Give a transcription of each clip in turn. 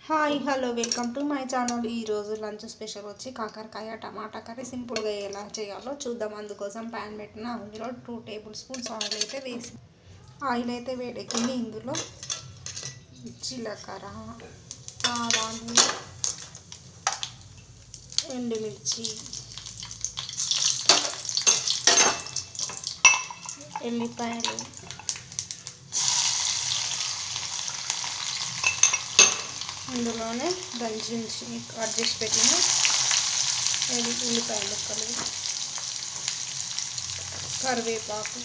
hi hello welcome to my channel ఈరోజు lunch special వచ్చి కాకరకాయ టమాటా కర్రీ సింపుల్గా ఎలా చేయాలో చూద్దాం అందుకోసం ప్యాన్ పెట్టిన అందులో టూ టేబుల్ స్పూన్స్ ఆయిల్ అయితే వేసి ఆయిల్ అయితే వేడెక్కింది ఇందులో జీలకర్ర ఆవాలు ఎండుమిర్చి ఎల్లిపాయలు ఇందులోనే దంచి కట్ చేసి పెట్టిన ఎల్లి ఉల్లిపాయ ముక్కలు కరివేపాకు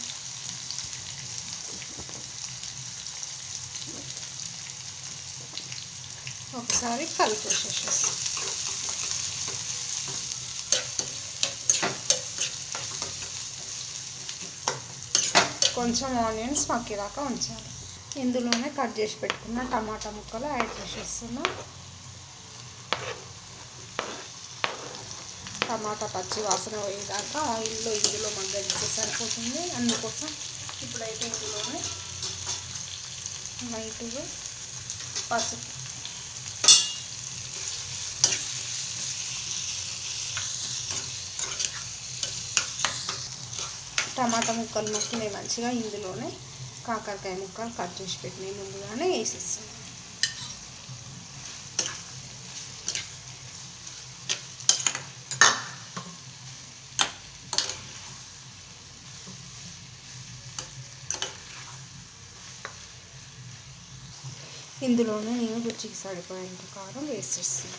ఒకసారి కలిపేసేసేసి కొంచెం ఆనియన్స్ మక్కేదాకా ఉంచాలి ఇందులోనే కట్ చేసి పెట్టుకున్న టమాటా ముక్కలు యాడ్ చేసేస్తున్నా టమాటా పచ్చి వాసన పోయేదాకా ఆయిల్లో ఇందులో మగ్గడిస్తే సరిపోతుంది అందుకోసం ఇప్పుడైతే ఇందులోనే లైట్గా పసుపు టమాటా ముక్కలు మక్కినాయి మంచిగా ఇందులోనే కాకరకాయ ముక్కలు కట్ చేసి పెట్టినాయి ముందుగానే వేసేస్తాను ఇందులోనే నేను రుచికి సరిపోయేంత కారం వేసేస్తాను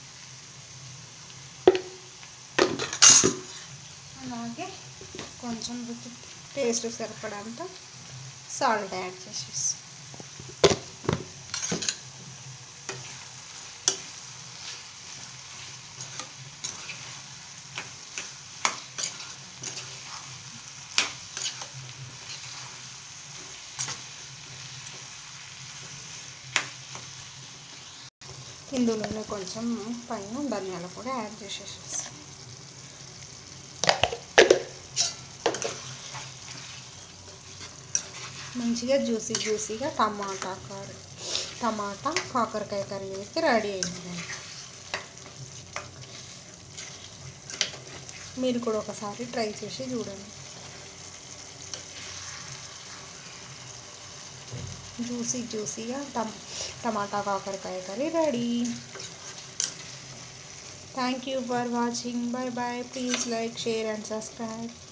అలాగే కొంచెం రుచి టేస్ట్ సరిపడంత సాల్ట్ యాడ్ చేసేసి ఇందులోనే కొంచెం పైన ధనియాలు కూడా యాడ్ చేసేసేసి మంచిగా జ్యూసీ జ్యూసీగా టమాటా కర్రీ టమాటా కాకరకాయ కర్రీ అయితే రెడీ అయింది మీరు కూడా ఒకసారి ట్రై చేసి చూడండి జ్యూసీ జ్యూసీగా టమ్ టమాటా కాకరకాయ curry ready thank you for watching bye bye please like share and subscribe